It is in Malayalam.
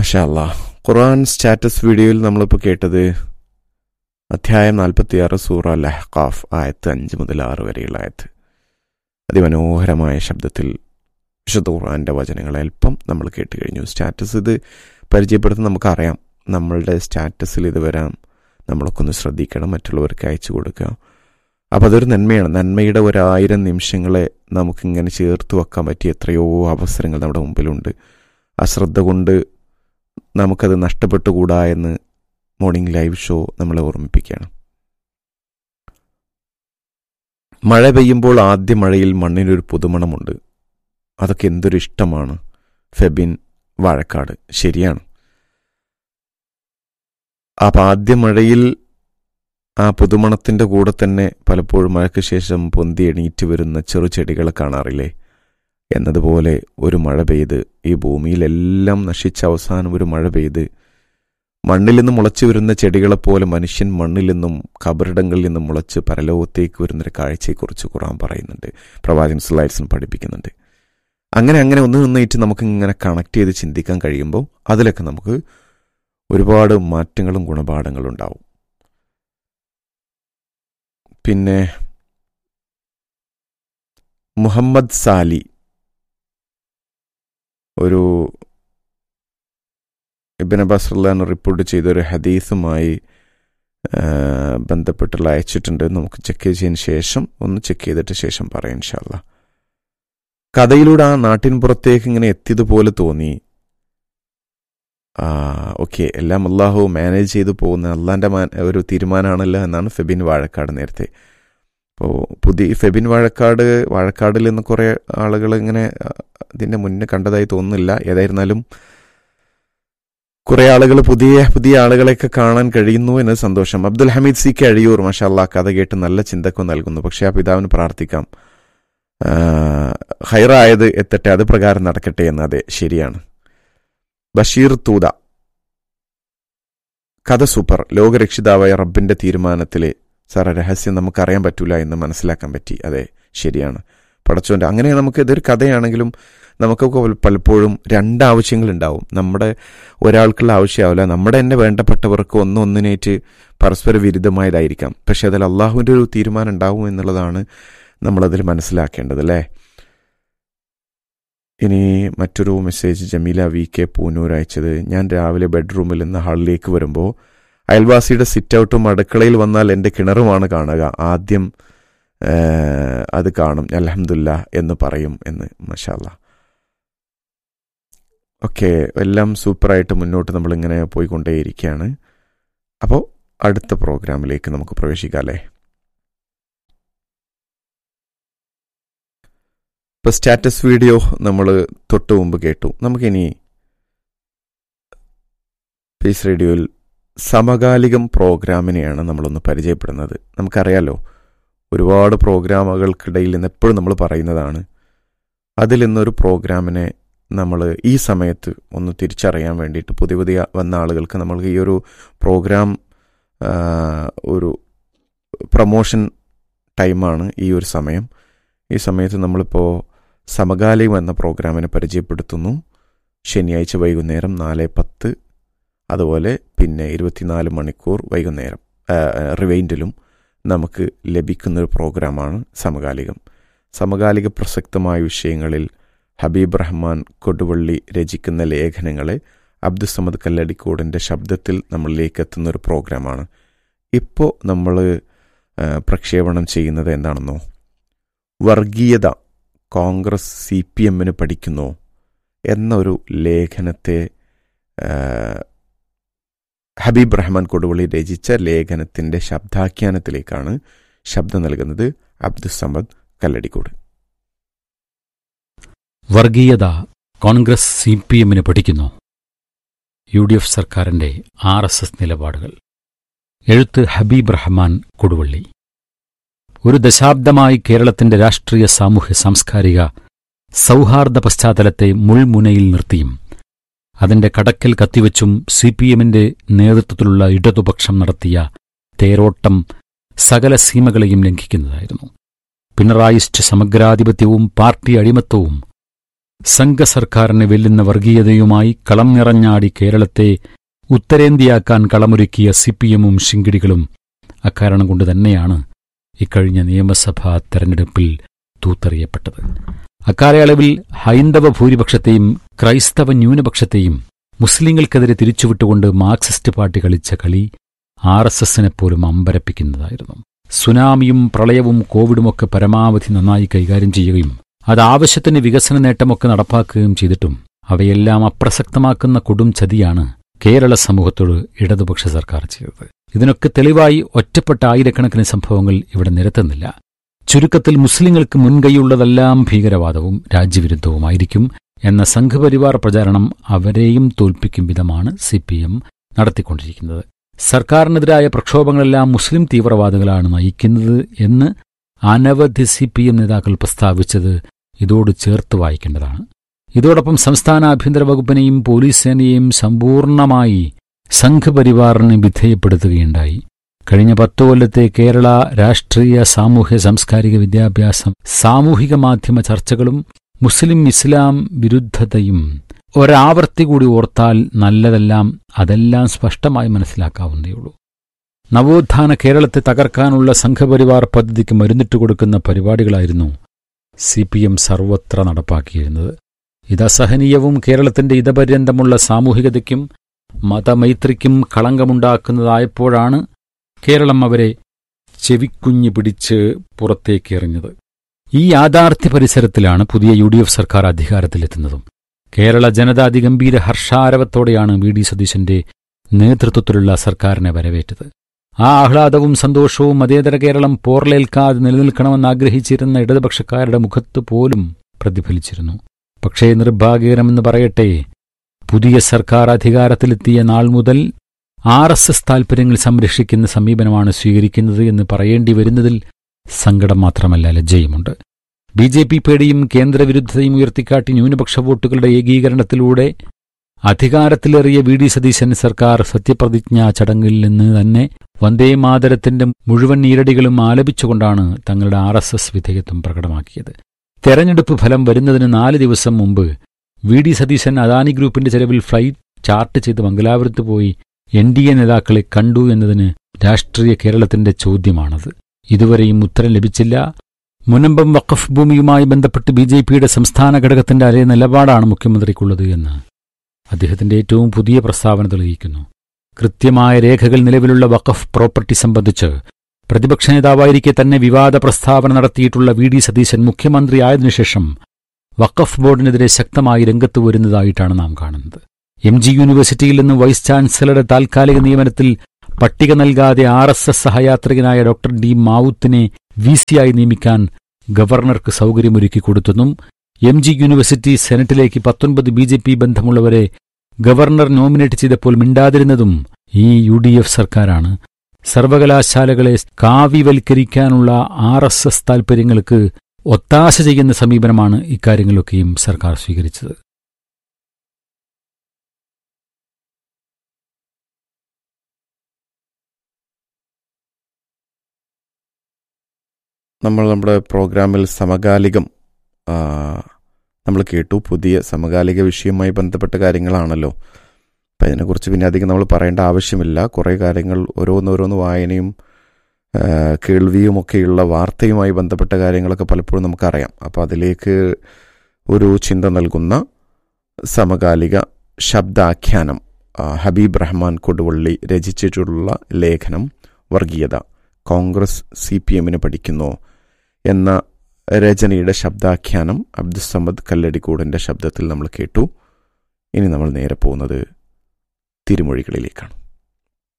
മഷാല്ല ഖുർആൻ സ്റ്റാറ്റസ് വീഡിയോയിൽ നമ്മളിപ്പോൾ കേട്ടത് അധ്യായം നാൽപ്പത്തിയാറ് സൂറ ലഹ്ഖാഫ് ആയത്ത് അഞ്ച് മുതൽ ആറ് വരെയുള്ള ആയത്ത് അതിമനോഹരമായ ശബ്ദത്തിൽ വിശുദ്ധ ഖുർആൻ്റെ വചനങ്ങൾ അല്പം നമ്മൾ കേട്ട് കഴിഞ്ഞു സ്റ്റാറ്റസ് ഇത് പരിചയപ്പെടുത്തുന്ന നമുക്കറിയാം നമ്മളുടെ സ്റ്റാറ്റസിൽ ഇത് വരാം നമ്മളൊക്കെ ഒന്ന് ശ്രദ്ധിക്കണം മറ്റുള്ളവർക്ക് അയച്ചു കൊടുക്കുക അപ്പോൾ അതൊരു നന്മയാണ് നന്മയുടെ ഒരായിരം നിമിഷങ്ങളെ നമുക്കിങ്ങനെ ചേർത്ത് വെക്കാൻ പറ്റിയ എത്രയോ അവസരങ്ങൾ നമ്മുടെ മുമ്പിലുണ്ട് അശ്രദ്ധ കൊണ്ട് നമുക്കത് നഷ്ടപ്പെട്ടുകൂടാ എന്ന് മോർണിംഗ് ലൈവ് ഷോ നമ്മളെ ഓർമ്മിപ്പിക്കുകയാണ് മഴ പെയ്യുമ്പോൾ ആദ്യ മഴയിൽ മണ്ണിനൊരു പുതുമണമുണ്ട് അതൊക്കെ എന്തൊരു ഇഷ്ടമാണ് ഫെബിൻ വാഴക്കാട് ശരിയാണ് അപ്പം ആദ്യ മഴയിൽ ആ പുതുമണത്തിൻ്റെ കൂടെ തന്നെ പലപ്പോഴും മഴയ്ക്ക് ശേഷം പൊന്തി എണീറ്റ് വരുന്ന ചെറു ചെടികളെ കാണാറില്ലേ എന്നതുപോലെ ഒരു മഴ പെയ്ത് ഈ ഭൂമിയിലെല്ലാം നശിച്ച അവസാനം ഒരു മഴ പെയ്ത് മണ്ണിൽ നിന്ന് മുളച്ചു വരുന്ന ചെടികളെപ്പോലെ മനുഷ്യൻ മണ്ണിൽ നിന്നും കബറിടങ്ങളിൽ നിന്നും മുളച്ച് പരലോകത്തേക്ക് വരുന്നൊരു കാഴ്ചയെക്കുറിച്ച് ഖുറാൻ പറയുന്നുണ്ട് പ്രവാചകൻ സ്ലൈഡ്സും പഠിപ്പിക്കുന്നുണ്ട് അങ്ങനെ അങ്ങനെ ഒന്ന് നിന്നിട്ട് നമുക്ക് ഇങ്ങനെ കണക്ട് ചെയ്ത് ചിന്തിക്കാൻ കഴിയുമ്പോൾ അതിലൊക്കെ നമുക്ക് ഒരുപാട് മാറ്റങ്ങളും ഗുണപാഠങ്ങളും ഉണ്ടാവും പിന്നെ മുഹമ്മദ് സാലി ഒരു ഇബിൻ അബ്ബാസ് റല്ലാൻ റിപ്പോർട്ട് ചെയ്ത ഒരു ഹദീസുമായി ബന്ധപ്പെട്ടുള്ള അയച്ചിട്ടുണ്ട് നമുക്ക് ചെക്ക് ചെയ്തതിന് ശേഷം ഒന്ന് ചെക്ക് ചെയ്തിട്ട് ശേഷം പറയാം ഇൻഷാല്ല കഥയിലൂടെ ആ നാട്ടിൻ പുറത്തേക്ക് ഇങ്ങനെ എത്തിയതുപോലെ തോന്നി ഓക്കെ എല്ലാം അള്ളാഹു മാനേജ് ചെയ്തു പോകുന്ന അള്ളാൻ്റെ ഒരു തീരുമാനമാണല്ലോ എന്നാണ് ഫെബിൻ വാഴക്കാട് നേരത്തെ അപ്പോൾ പുതിയ ഫെബിൻ വാഴക്കാട് വാഴക്കാടിൽ നിന്ന് കുറേ ആളുകൾ ഇങ്ങനെ ഇതിൻ്റെ മുന്നേ കണ്ടതായി തോന്നുന്നില്ല ഏതായിരുന്നാലും കുറേ ആളുകൾ പുതിയ പുതിയ ആളുകളെയൊക്കെ കാണാൻ കഴിയുന്നു എന്നത് സന്തോഷം അബ്ദുൽ ഹമീദ് സി കെ അഴിയൂർ മാഷാല്ലാ കഥ കേട്ട് നല്ല ചിന്തക്കും നൽകുന്നു പക്ഷേ ആ പിതാവിന് പ്രാർത്ഥിക്കാം ഹൈറായത് എത്തട്ടെ അത് പ്രകാരം നടക്കട്ടെ എന്ന് അതെ ശരിയാണ് ബഷീർ തൂത കഥ സൂപ്പർ ലോകരക്ഷിതാവായ റബ്ബിന്റെ തീരുമാനത്തിലെ സാറ രഹസ്യം നമുക്കറിയാൻ പറ്റൂല എന്ന് മനസ്സിലാക്കാൻ പറ്റി അതെ ശരിയാണ് പടച്ചോൻ്റെ അങ്ങനെ നമുക്ക് ഇതൊരു കഥയാണെങ്കിലും നമുക്കൊക്കെ പലപ്പോഴും രണ്ടാവശ്യങ്ങളുണ്ടാവും നമ്മുടെ ഒരാൾക്കുള്ള ആവശ്യമാവില്ല നമ്മുടെ തന്നെ വേണ്ടപ്പെട്ടവർക്ക് ഒന്നൊന്നിനേറ്റ് പരസ്പര വിരുദ്ധമായതായിരിക്കാം പക്ഷെ അതിൽ അള്ളാഹുവിൻ്റെ ഒരു തീരുമാനം ഉണ്ടാവും എന്നുള്ളതാണ് നമ്മളതിൽ മനസ്സിലാക്കേണ്ടത് അല്ലേ ഇനി മറ്റൊരു message Jameela V K Poonur അയച്ചത് ഞാൻ രാവിലെ ബെഡ്റൂമിൽ നിന്ന് ഹാളിലേക്ക് വരുമ്പോൾ അയൽവാസിയുടെ സിറ്റ് ഔട്ടും അടുക്കളയിൽ വന്നാൽ എൻ്റെ കിണറുമാണ് കാണുക ആദ്യം അത് കാണും അലഹമില്ല എന്ന് പറയും എന്ന് മഷാല്ല ഓക്കെ എല്ലാം സൂപ്പറായിട്ട് മുന്നോട്ട് നമ്മളിങ്ങനെ പോയിക്കൊണ്ടേയിരിക്കുകയാണ് അപ്പോൾ അടുത്ത പ്രോഗ്രാമിലേക്ക് നമുക്ക് പ്രവേശിക്കാം അല്ലേ ഇപ്പോൾ സ്റ്റാറ്റസ് വീഡിയോ നമ്മൾ തൊട്ട് മുമ്പ് കേട്ടു നമുക്കിനി പീസ് റേഡിയോയിൽ സമകാലികം പ്രോഗ്രാമിനെയാണ് നമ്മളൊന്ന് പരിചയപ്പെടുന്നത് നമുക്കറിയാലോ ഒരുപാട് പ്രോഗ്രാമുകൾക്കിടയിൽ നിന്ന് എപ്പോഴും നമ്മൾ പറയുന്നതാണ് അതിൽ നിന്നൊരു പ്രോഗ്രാമിനെ നമ്മൾ ഈ സമയത്ത് ഒന്ന് തിരിച്ചറിയാൻ വേണ്ടിയിട്ട് പുതിയ പുതിയ വന്ന ആളുകൾക്ക് നമ്മൾക്ക് ഈ ഒരു പ്രോഗ്രാം ഒരു പ്രൊമോഷൻ ടൈമാണ് ഈ ഒരു സമയം ഈ സമയത്ത് നമ്മളിപ്പോൾ സമകാലികം എന്ന പ്രോഗ്രാമിനെ പരിചയപ്പെടുത്തുന്നു ശനിയാഴ്ച വൈകുന്നേരം നാല് പത്ത് അതുപോലെ പിന്നെ ഇരുപത്തിനാല് മണിക്കൂർ വൈകുന്നേരം റിവൈൻഡിലും നമുക്ക് ലഭിക്കുന്ന ഒരു പ്രോഗ്രാമാണ് സമകാലികം സമകാലിക പ്രസക്തമായ വിഷയങ്ങളിൽ ഹബീബ് റഹ്മാൻ കൊടുവള്ളി രചിക്കുന്ന ലേഖനങ്ങളെ അബ്ദുസമദ് കല്ലടിക്കോടിൻ്റെ ശബ്ദത്തിൽ നമ്മളിലേക്ക് എത്തുന്ന ഒരു പ്രോഗ്രാമാണ് ഇപ്പോൾ നമ്മൾ പ്രക്ഷേപണം ചെയ്യുന്നത് എന്താണെന്നോ വർഗീയത കോൺഗ്രസ് സി പി എമ്മിന് പഠിക്കുന്നോ എന്നൊരു ലേഖനത്തെ ഹബീബ് റഹ്മാൻ കൊടുവള്ളി രചിച്ച ലേഖനത്തിൻ്റെ ശബ്ദാഖ്യാനത്തിലേക്കാണ് ശബ്ദം നൽകുന്നത് അബ്ദുസമദ് കല്ലടിക്കോട് വർഗീയത കോൺഗ്രസ് സി പി എമ്മിന് പഠിക്കുന്നു യു ഡി എഫ് സർക്കാരിന്റെ ആർ എസ് എസ് നിലപാടുകൾ എഴുത്ത് ഹബീബ് റഹ്മാൻ കൊടുവള്ളി ഒരു ദശാബ്ദമായി കേരളത്തിന്റെ രാഷ്ട്രീയ സാമൂഹ്യ സാംസ്കാരിക സൗഹാർദ്ദ പശ്ചാത്തലത്തെ മുൾമുനയിൽ നിർത്തിയും അതിന്റെ കടക്കൽ കത്തിവച്ചും സി പി എമ്മിന്റെ നേതൃത്വത്തിലുള്ള ഇടതുപക്ഷം നടത്തിയ തേരോട്ടം സകല സീമകളെയും ലംഘിക്കുന്നതായിരുന്നു പിണറായിസ്റ്റ് സമഗ്രാധിപത്യവും പാർട്ടി അടിമത്തവും സംഘസർക്കാരിനെ വെല്ലുന്ന വർഗീയതയുമായി കളം നിറഞ്ഞാടി കേരളത്തെ ഉത്തരേന്ത്യയാക്കാൻ കളമൊരുക്കിയ സിപിഎമ്മും ശിങ്കിടികളും അക്കാരണം കൊണ്ട് തന്നെയാണ് ഇക്കഴിഞ്ഞ നിയമസഭാ തെരഞ്ഞെടുപ്പിൽ തൂത്തെറിയപ്പെട്ടത് അക്കാലയളവിൽ ഹൈന്ദവ ഭൂരിപക്ഷത്തെയും ക്രൈസ്തവ ന്യൂനപക്ഷത്തെയും മുസ്ലിങ്ങൾക്കെതിരെ തിരിച്ചുവിട്ടുകൊണ്ട് മാർക്സിസ്റ്റ് പാർട്ടി കളിച്ച കളി ആർ എസ് എസിനെ പോലും അമ്പരപ്പിക്കുന്നതായിരുന്നു സുനാമിയും പ്രളയവും കോവിഡുമൊക്കെ പരമാവധി നന്നായി കൈകാര്യം ചെയ്യുകയും അത് ആവശ്യത്തിന് വികസന നേട്ടമൊക്കെ നടപ്പാക്കുകയും ചെയ്തിട്ടും അവയെല്ലാം അപ്രസക്തമാക്കുന്ന കൊടും ചതിയാണ് കേരള സമൂഹത്തോട് ഇടതുപക്ഷ സർക്കാർ ചെയ്തത് ഇതിനൊക്കെ തെളിവായി ഒറ്റപ്പെട്ട ആയിരക്കണക്കിന് സംഭവങ്ങൾ ഇവിടെ നിരത്തുന്നില്ല ചുരുക്കത്തിൽ മുസ്ലിങ്ങൾക്ക് മുൻകൈയുള്ളതെല്ലാം ഭീകരവാദവും രാജ്യവിരുദ്ധവുമായിരിക്കും എന്ന സംഘപരിവാർ പ്രചാരണം അവരെയും തോൽപ്പിക്കും വിധമാണ് സി പി എം നടത്തിക്കൊണ്ടിരിക്കുന്നത് സർക്കാരിനെതിരായ പ്രക്ഷോഭങ്ങളെല്ലാം മുസ്ലിം തീവ്രവാദികളാണ് നയിക്കുന്നത് എന്ന് അനവധി സി പി എം നേതാക്കൾ പ്രസ്താവിച്ചത് ഇതോട് ചേർത്ത് വായിക്കേണ്ടതാണ് ഇതോടൊപ്പം സംസ്ഥാന ആഭ്യന്തര വകുപ്പിനെയും പോലീസ് സേനയെയും സമ്പൂർണമായി സംഘപരിവാറിന് വിധേയപ്പെടുത്തുകയുണ്ടായി കഴിഞ്ഞ പത്തു കൊല്ലത്തെ കേരള രാഷ്ട്രീയ സാമൂഹ്യ സാംസ്കാരിക വിദ്യാഭ്യാസം സാമൂഹിക മാധ്യമ ചർച്ചകളും മുസ്ലിം ഇസ്ലാം വിരുദ്ധതയും ഒരാവർത്തി കൂടി ഓർത്താൽ നല്ലതെല്ലാം അതെല്ലാം സ്പഷ്ടമായി മനസ്സിലാക്കാവുന്നേയുള്ളൂ നവോത്ഥാന കേരളത്തെ തകർക്കാനുള്ള സംഘപരിവാർ പദ്ധതിക്ക് മരുന്നിട്ട് കൊടുക്കുന്ന പരിപാടികളായിരുന്നു സി പി എം സർവത്ര നടപ്പാക്കിയിരുന്നത് ഇത് അസഹനീയവും കേരളത്തിന്റെ ഇതപര്യന്തമുള്ള സാമൂഹികതയ്ക്കും മതമൈത്രിക്കും കളങ്കമുണ്ടാക്കുന്നതായപ്പോഴാണ് കേരളം അവരെ ചെവിക്കുഞ്ഞ് പിടിച്ച് പുറത്തേക്കെറിഞ്ഞത് ഈ യാഥാർത്ഥ്യ പരിസരത്തിലാണ് പുതിയ യു ഡി എഫ് സർക്കാർ അധികാരത്തിലെത്തുന്നതും കേരള ജനത അതിഗംഭീര ഹർഷാരവത്തോടെയാണ് വി ഡി സതീശന്റെ നേതൃത്വത്തിലുള്ള സർക്കാരിനെ വരവേറ്റത് ആ ആഹ്ലാദവും സന്തോഷവും മതേതര കേരളം പോർലേൽക്കാതെ നിലനിൽക്കണമെന്ന് ആഗ്രഹിച്ചിരുന്ന ഇടതുപക്ഷക്കാരുടെ മുഖത്ത് പോലും പ്രതിഫലിച്ചിരുന്നു പക്ഷേ നിർഭാഗ്യകരമെന്ന് പറയട്ടെ പുതിയ സർക്കാർ അധികാരത്തിലെത്തിയ നാൾ മുതൽ ആർ എസ് എസ് താൽപര്യങ്ങൾ സംരക്ഷിക്കുന്ന സമീപനമാണ് സ്വീകരിക്കുന്നത് എന്ന് പറയേണ്ടി വരുന്നതിൽ സങ്കടം മാത്രമല്ല ലജ്ജയുമുണ്ട് ബി ജെ പി പേടിയും കേന്ദ്രവിരുദ്ധതയും ഉയർത്തിക്കാട്ടി ന്യൂനപക്ഷ വോട്ടുകളുടെ ഏകീകരണത്തിലൂടെ അധികാരത്തിലേറിയ വി ഡി സതീശൻ സർക്കാർ സത്യപ്രതിജ്ഞാ ചടങ്ങിൽ നിന്ന് തന്നെ വന്ദേമാതരത്തിന്റെ മുഴുവൻ ഈരടികളും ആലപിച്ചുകൊണ്ടാണ് തങ്ങളുടെ ആർ എസ് എസ് വിധേയത്വം പ്രകടമാക്കിയത് തെരഞ്ഞെടുപ്പ് ഫലം വരുന്നതിന് നാല് ദിവസം മുമ്പ് വി ഡി സതീശൻ അദാനി ഗ്രൂപ്പിന്റെ ചെലവിൽ ഫ്ലൈറ്റ് ചാർട്ട് ചെയ്ത് മംഗലാപുരത്ത് പോയി എൻ ഡി എ നേതാക്കളെ കണ്ടു എന്നതിന് രാഷ്ട്രീയ കേരളത്തിന്റെ ചോദ്യമാണത് ഇതുവരെയും ഉത്തരം ലഭിച്ചില്ല മുനമ്പം വഖഫ് ഭൂമിയുമായി ബന്ധപ്പെട്ട് ബി ജെ പിയുടെ സംസ്ഥാന ഘടകത്തിന്റെ അതേ നിലപാടാണ് മുഖ്യമന്ത്രിക്കുള്ളത് എന്ന് അദ്ദേഹത്തിന്റെ ഏറ്റവും പുതിയ പ്രസ്താവന തെളിയിക്കുന്നു കൃത്യമായ രേഖകൾ നിലവിലുള്ള വഖഫ് പ്രോപ്പർട്ടി സംബന്ധിച്ച് പ്രതിപക്ഷ നേതാവായിരിക്കെ തന്നെ വിവാദ പ്രസ്താവന നടത്തിയിട്ടുള്ള വി ഡി സതീശൻ മുഖ്യമന്ത്രിയായതിനുശേഷം വഖഫ് ബോർഡിനെതിരെ ശക്തമായി രംഗത്ത് വരുന്നതായിട്ടാണ് നാം കാണുന്നത് എം ജി യൂണിവേഴ്സിറ്റിയിൽ നിന്ന് വൈസ് ചാൻസലറുടെ താൽക്കാലിക നിയമനത്തിൽ പട്ടിക നൽകാതെ ആർ എസ് എസ് സഹയാത്രികനായ ഡോക്ടർ ഡി മാവുത്തിനെ വി സിയായി നിയമിക്കാൻ ഗവർണർക്ക് സൗകര്യമൊരുക്കി കൊടുത്തെന്നും എം ജി യൂണിവേഴ്സിറ്റി സെനറ്റിലേക്ക് പത്തൊൻപത് ബി ജെ പി ബന്ധമുള്ളവരെ ഗവർണർ നോമിനേറ്റ് ചെയ്തപ്പോൾ മിണ്ടാതിരുന്നതും ഈ യു ഡി എഫ് സർക്കാരാണ് സർവകലാശാലകളെ കാവ്യവൽക്കരിക്കാനുള്ള ആർ എസ് എസ് താൽപര്യങ്ങൾക്ക് ഒത്താശ ചെയ്യുന്ന സമീപനമാണ് ഇക്കാര്യങ്ങളിലൊക്കെയും സർക്കാർ സ്വീകരിച്ചത് നമ്മൾ നമ്മുടെ പ്രോഗ്രാമിൽ സമകാലികം ആ, നമ്മൾ കേട്ടു പുതിയ സമകാലിക വിഷയവുമായി ബന്ധപ്പെട്ട കാര്യങ്ങളാണല്ലോ അപ്പം അതിനെക്കുറിച്ച് പിന്നെ അധികം നമ്മൾ പറയേണ്ട ആവശ്യമില്ല കുറേ കാര്യങ്ങൾ ഓരോന്നോരോന്ന് വായനയും ആ, കേൾവിയും ഒക്കെയുള്ള വാർത്തയുമായി ബന്ധപ്പെട്ട കാര്യങ്ങളൊക്കെ പലപ്പോഴും നമുക്കറിയാം അപ്പോൾ അതിലേക്ക് ഒരു ചിന്ത നൽകുന്ന സമകാലിക ശബ്ദാഖ്യാനം ആ, ഹബീബ് റഹ്മാൻ കൊടുവള്ളി രചിച്ചിട്ടുള്ള ലേഖനം വർഗീയത കോൺഗ്രസ് സി പി എമ്മിന് പഠിക്കുന്നു എന്ന രചനയുടെ ശബ്ദാഖ്യാനം അബ്ദുസമ്മദ് കല്ലടിക്കൂടിൻ്റെ ശബ്ദത്തിൽ നമ്മൾ കേട്ടു ഇനി നമ്മൾ നേരെ പോകുന്നത് തിരുമൊഴികളിലേക്കാണ്